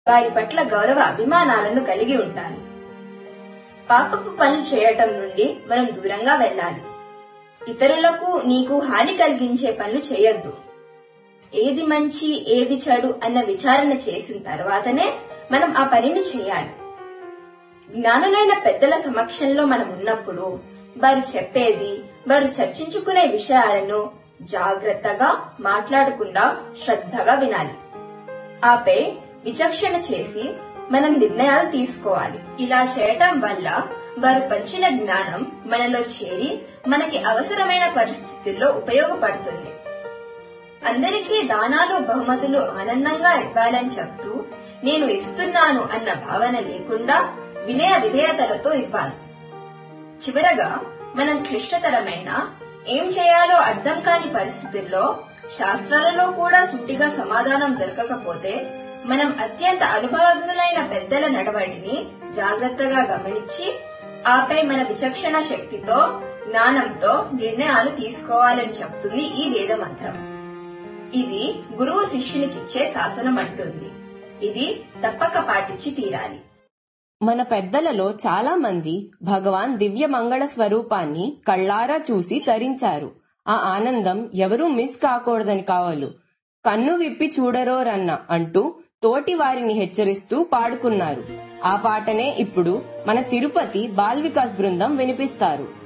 వారి పట్ల గౌరవ అభిమానాలను కలిగి ఉండాలి పాపపు పనులు చేయటం నుండి మనం దూరంగా వెళ్ళాలి ఇతరులకు నీకు హాని కలిగించే పనులు చేయొద్దు ఏది మంచి ఏది చెడు అన్న విచారణ చేసిన తర్వాతనే మనం ఆ పనిని చేయాలి జ్ఞానులైన పెద్దల సమక్షంలో మనం ఉన్నప్పుడు వారు చెప్పేది వారు చర్చించుకునే విషయాలను జాగ్రత్తగా మాట్లాడకుండా శ్రద్ధగా వినాలి ఆపై విచక్షణ చేసి మనం నిర్ణయాలు తీసుకోవాలి ఇలా చేయటం వల్ల వారు పంచిన జ్ఞానం మనలో చేరి మనకి అవసరమైన పరిస్థితుల్లో ఉపయోగపడుతుంది అందరికీ దానాలు బహుమతులు ఆనందంగా ఇవ్వాలని చెప్తూ నేను ఇస్తున్నాను అన్న భావన లేకుండా వినయ విధేయతలతో ఇవ్వాలి చివరగా మనం క్లిష్టతరమైన ఏం చేయాలో అర్థం కాని పరిస్థితుల్లో శాస్త్రాలలో కూడా సూటిగా సమాధానం దొరకకపోతే మనం అత్యంత అనుభవజ్ఞులైన పెద్దల నడవడిని జాగ్రత్తగా గమనించి ఆపై మన విచక్షణ శక్తితో జ్ఞానంతో నిర్ణయాలు తీసుకోవాలని చెప్తుంది ఈ వేద మంత్రం ఇది గురువు శిష్యునికిచ్చే శాసనం అంటుంది ఇది తప్పక పాటించి తీరాలి మన పెద్దలలో చాలా మంది భగవాన్ దివ్య మంగళ స్వరూపాన్ని కళ్ళారా చూసి తరించారు ఆ ఆనందం ఎవరూ మిస్ కాకూడదని కావాలు కన్ను విప్పి చూడరోరన్న అంటూ తోటి వారిని హెచ్చరిస్తూ పాడుకున్నారు ఆ పాటనే ఇప్పుడు మన తిరుపతి బాల్ వికాస్ బృందం వినిపిస్తారు